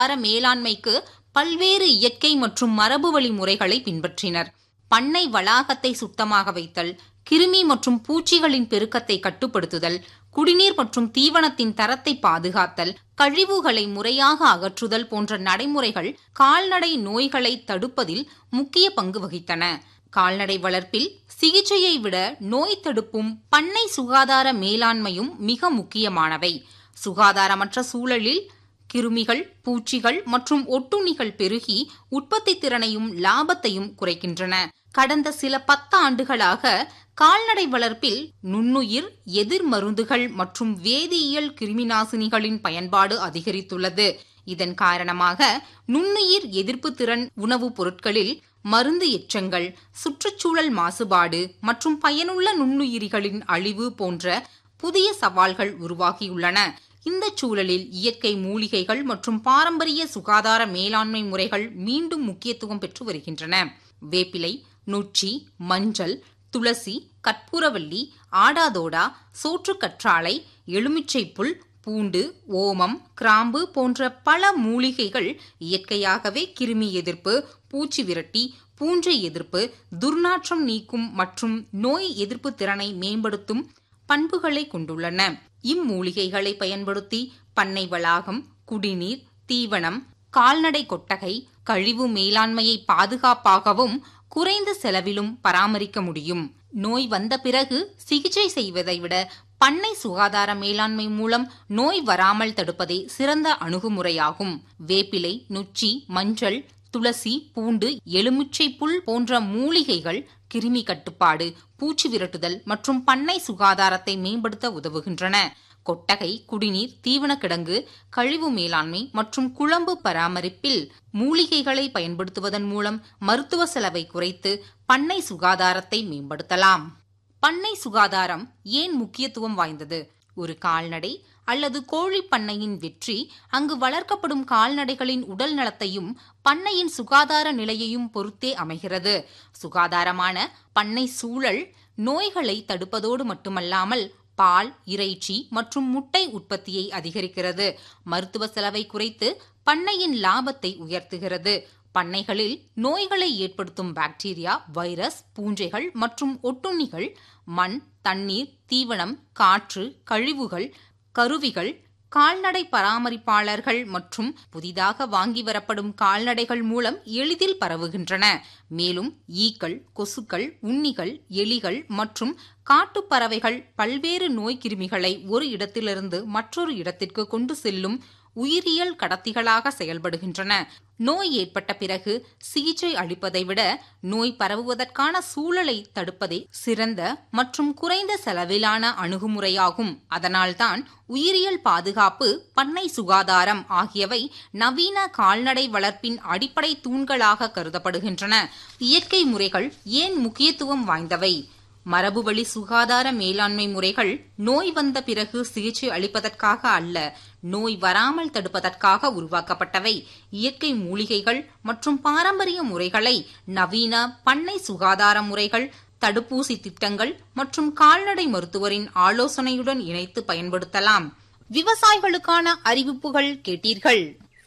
சுகாதார மேலாண்மைக்கு பல்வேறு இயற்கை மற்றும் மரபு வழி முறைகளை பின்பற்றினர் பண்ணை வளாகத்தை சுத்தமாக வைத்தல் கிருமி மற்றும் பூச்சிகளின் பெருக்கத்தை கட்டுப்படுத்துதல் குடிநீர் மற்றும் தீவனத்தின் தரத்தை பாதுகாத்தல் கழிவுகளை முறையாக அகற்றுதல் போன்ற நடைமுறைகள் கால்நடை நோய்களை தடுப்பதில் முக்கிய பங்கு வகித்தன கால்நடை வளர்ப்பில் சிகிச்சையை விட நோய் தடுப்பும் பண்ணை சுகாதார மேலாண்மையும் மிக முக்கியமானவை சுகாதாரமற்ற சூழலில் கிருமிகள் பூச்சிகள் மற்றும் ஒட்டுண்ணிகள் பெருகி உற்பத்தி திறனையும் லாபத்தையும் குறைக்கின்றன கடந்த சில பத்து ஆண்டுகளாக கால்நடை வளர்ப்பில் நுண்ணுயிர் எதிர் மருந்துகள் மற்றும் வேதியியல் கிருமிநாசினிகளின் பயன்பாடு அதிகரித்துள்ளது இதன் காரணமாக நுண்ணுயிர் எதிர்ப்பு திறன் உணவுப் பொருட்களில் மருந்து எச்சங்கள் சுற்றுச்சூழல் மாசுபாடு மற்றும் பயனுள்ள நுண்ணுயிரிகளின் அழிவு போன்ற புதிய சவால்கள் உருவாகியுள்ளன இந்த சூழலில் இயற்கை மூலிகைகள் மற்றும் பாரம்பரிய சுகாதார மேலாண்மை முறைகள் மீண்டும் முக்கியத்துவம் பெற்று வருகின்றன வேப்பிலை நொச்சி மஞ்சள் துளசி கற்பூரவல்லி ஆடாதோடா சோற்றுக்கற்றாழை எலுமிச்சை புல் பூண்டு ஓமம் கிராம்பு போன்ற பல மூலிகைகள் இயற்கையாகவே கிருமி எதிர்ப்பு பூச்சி விரட்டி பூஞ்சை எதிர்ப்பு துர்நாற்றம் நீக்கும் மற்றும் நோய் எதிர்ப்பு திறனை மேம்படுத்தும் பண்புகளை கொண்டுள்ளன இம்மூலிகைகளை பயன்படுத்தி பண்ணை வளாகம் குடிநீர் தீவனம் கால்நடை கொட்டகை கழிவு மேலாண்மையை பாதுகாப்பாகவும் குறைந்த செலவிலும் பராமரிக்க முடியும் நோய் வந்த பிறகு சிகிச்சை செய்வதை விட பண்ணை சுகாதார மேலாண்மை மூலம் நோய் வராமல் தடுப்பதே சிறந்த அணுகுமுறையாகும் வேப்பிலை நொச்சி மஞ்சள் துளசி பூண்டு எலுமிச்சை புல் போன்ற மூலிகைகள் கிருமி கட்டுப்பாடு பூச்சி விரட்டுதல் மற்றும் பண்ணை சுகாதாரத்தை மேம்படுத்த உதவுகின்றன கொட்டகை குடிநீர் தீவனக்கிடங்கு கழிவு மேலாண்மை மற்றும் குழம்பு பராமரிப்பில் மூலிகைகளை பயன்படுத்துவதன் மூலம் மருத்துவ செலவை குறைத்து பண்ணை சுகாதாரத்தை மேம்படுத்தலாம் பண்ணை சுகாதாரம் ஏன் முக்கியத்துவம் வாய்ந்தது ஒரு கால்நடை அல்லது கோழி பண்ணையின் வெற்றி அங்கு வளர்க்கப்படும் கால்நடைகளின் உடல் நலத்தையும் பண்ணையின் சுகாதார நிலையையும் பொறுத்தே அமைகிறது சுகாதாரமான பண்ணை சூழல் நோய்களை தடுப்பதோடு மட்டுமல்லாமல் பால் இறைச்சி மற்றும் முட்டை உற்பத்தியை அதிகரிக்கிறது மருத்துவ செலவை குறைத்து பண்ணையின் லாபத்தை உயர்த்துகிறது பண்ணைகளில் நோய்களை ஏற்படுத்தும் பாக்டீரியா வைரஸ் பூஞ்சைகள் மற்றும் ஒட்டுண்ணிகள் மண் தண்ணீர் தீவனம் காற்று கழிவுகள் கருவிகள் கால்நடை பராமரிப்பாளர்கள் மற்றும் புதிதாக வாங்கி வரப்படும் கால்நடைகள் மூலம் எளிதில் பரவுகின்றன மேலும் ஈக்கள் கொசுக்கள் உண்ணிகள் எலிகள் மற்றும் காட்டுப்பறவைகள் பல்வேறு நோய் கிருமிகளை ஒரு இடத்திலிருந்து மற்றொரு இடத்திற்கு கொண்டு செல்லும் உயிரியல் கடத்திகளாக செயல்படுகின்றன நோய் ஏற்பட்ட பிறகு சிகிச்சை அளிப்பதை விட நோய் பரவுவதற்கான சூழலை தடுப்பதே சிறந்த மற்றும் குறைந்த செலவிலான அணுகுமுறையாகும் அதனால்தான் உயிரியல் பாதுகாப்பு பண்ணை சுகாதாரம் ஆகியவை நவீன கால்நடை வளர்ப்பின் அடிப்படை தூண்களாக கருதப்படுகின்றன இயற்கை முறைகள் ஏன் முக்கியத்துவம் வாய்ந்தவை மரபுவழி சுகாதார மேலாண்மை முறைகள் நோய் வந்த பிறகு சிகிச்சை அளிப்பதற்காக அல்ல நோய் வராமல் தடுப்பதற்காக உருவாக்கப்பட்டவை இயற்கை மூலிகைகள் மற்றும் பாரம்பரிய முறைகளை நவீன பண்ணை சுகாதார முறைகள் தடுப்பூசி திட்டங்கள் மற்றும் கால்நடை மருத்துவரின் ஆலோசனையுடன் இணைத்து பயன்படுத்தலாம் விவசாயிகளுக்கான அறிவிப்புகள் கேட்டீர்கள்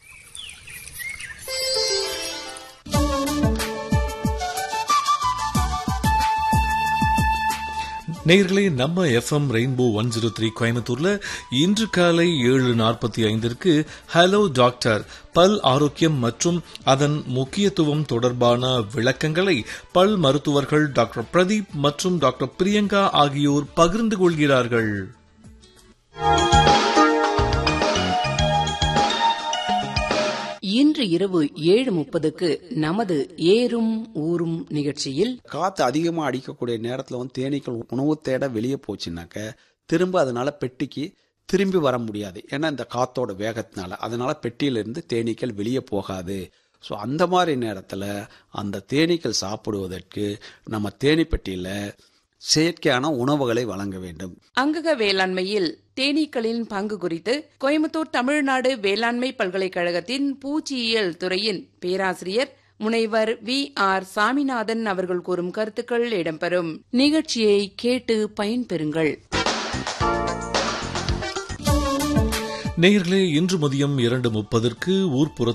நேயர்களே நம்ம F M rainbow one zero three கோயம்புத்தூர்ல இன்று காலை ஏழு நாற்பத்தி ஐந்திற்கு ஹலோ டாக்டர் பல் ஆரோக்கியம் மற்றும் அதன் முக்கியத்துவம் தொடர்பான விளக்கங்களை பல் மருத்துவர்கள் டாக்டர் பிரதீப் மற்றும் டாக்டர் பிரியங்கா ஆகியோர் பகிர்ந்து கொள்கிறார்கள் இன்று இரவு ஏழு முப்பதுக்கு நமது ஏறும் ஊரும் நிகழ்ச்சியில் காற்று அதிகமாக அடிக்கக்கூடிய நேரத்தில் வந்து தேனீக்கள் உணவு தேட வெளியே போச்சுனாக்க திரும்ப அதனால பெட்டிக்கு திரும்பி வர முடியாது ஏன்னா இந்த காத்தோட வேகத்தினால அதனால பெட்டியிலிருந்து தேனீக்கள் வெளியே போகாது ஸோ அந்த மாதிரி நேரத்தில் அந்த தேனீக்கள் சாப்பிடுவதற்கு நம்ம தேனி பெட்டியில் செயற்கையான உணவுகளை வழங்க வேண்டும் அங்கக வேளாண்மையில் தேனீக்களின் பங்கு குறித்து கோயம்புத்தூர் தமிழ்நாடு வேளாண்மை பல்கலைக்கழகத்தின் பூச்சியியல் துறையின் பேராசிரியர் முனைவர் வி ஆர் சாமிநாதன் அவர்கள் கூறும் கருத்துக்கள் இடம்பெறும் நிகழ்ச்சியை கேட்டு பயன்பெறுங்கள் நேயர்களே இன்று மதியம் இரண்டு முப்பதற்கு ஊர்ப்புற